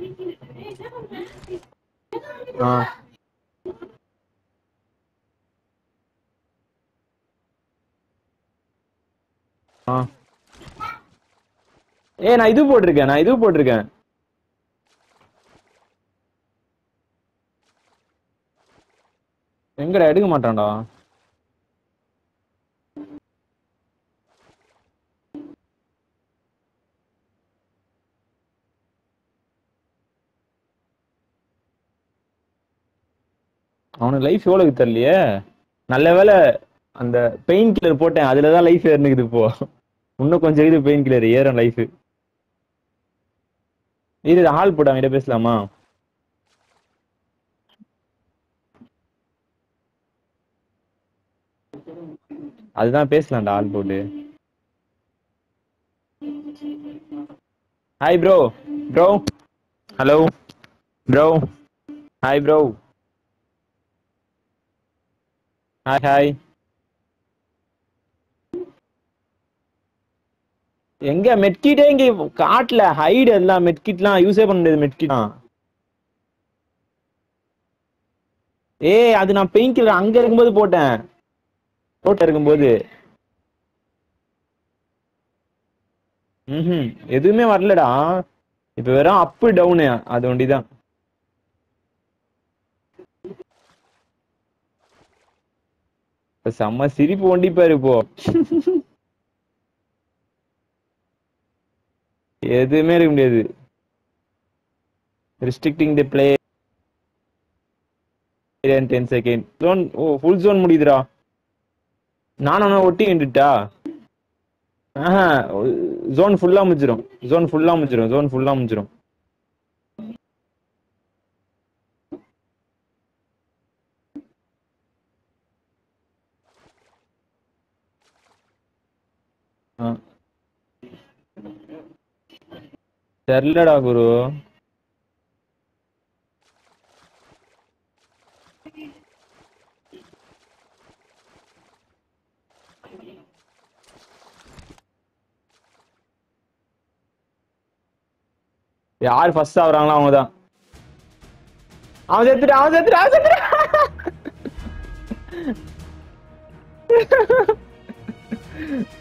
ஆ ஆ ஏ நான் இது போட்டிருக்கேன் நான் இது போட்டிருக்கேன் எங்கடா எடுக்க மாட்டான்டா அவனுக்கு லைஃப் எவ்வளவு தெரியலையே நல்ல வேளை அந்த பெயின் கில்லர் போட்டேன் அதுலதான் லைஃப் ஏறினுக்குது இப்போ இன்னும் கொஞ்சம் இது பெயின் கில்லர் ஏறும் லைஃப் இது ஹால் போட்டு அவன்கிட்ட பேசலாமா அதுதான் பேசலாம்டா ஆள் போட்டு hi bro bro hello bro hi bro hi hi எங்க மெட்கிட்டே இங்க காட்டுல ஹைடு எல்லாம் மெட்கிட்லாம் யூஸே பண்ண முடியாது மெட்கிட்லாம் ஏய் அது நான் பெயின் கில்லர் அங்க இருக்கும்போது போட்டேன் ரோட்ல இருக்கும்போது ம் எதுவுமே வரலடா இப்ப வெறும் அப்பு டவுனு அது ஒண்டிதான் இப்ப செம்ம சிரிப்பு ஒண்டிப்பாரு இப்போ எதுவுமே இருக்க முடியாது restricting the play in 10 second zone oh full zone முடியுதுடா நானும் ஒட்டி நின்றுட்டா ஆஹா ஜோன் ஃபுல்லா முடிஞ்சிரும் ஜோன் ஃபுல்லா முடிஞ்சிரும் ஜோன் ஃபுல்லா முடிஞ்சிரும் ஆ. தெரியலடா குரு யார் ஃபர்ஸ்ட் ஆகுறாங்களோ அவங்க தான் அவன் செத்துட்டு அவன் செத்துட்டு அவன் செத்துட்டு